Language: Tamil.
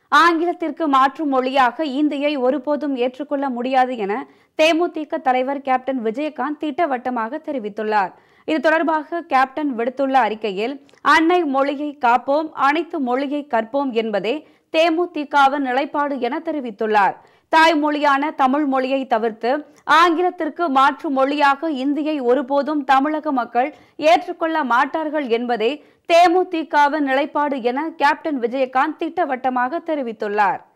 ஆங்கிலத்திற்கு மாற்று மொழியாக இந்தியை ஒருபோதும் ஏற்றுக்கொள்ள முடியாது என தேமுதிக தலைவர் கேப்டன் விஜயகாந்த் திட்டவட்டமாக தெரிவித்துள்ளார் இது தொடர்பாக கேப்டன் விடுத்துள்ள அறிக்கையில் அன்னை மொழியை காப்போம் அனைத்து மொழியை கற்போம் என்பதே தேமுதிகவின் நிலைப்பாடு என தெரிவித்துள்ளார் தாய்மொழியான தமிழ் மொழியை தவிர்த்து ஆங்கிலத்திற்கு மாற்று மொழியாக இந்தியை ஒருபோதும் தமிழக மக்கள் ஏற்றுக்கொள்ள மாட்டார்கள் என்பதே தேமுதிகவின் நிலைப்பாடு என கேப்டன் விஜயகாந்த் திட்டவட்டமாக தெரிவித்துள்ளார்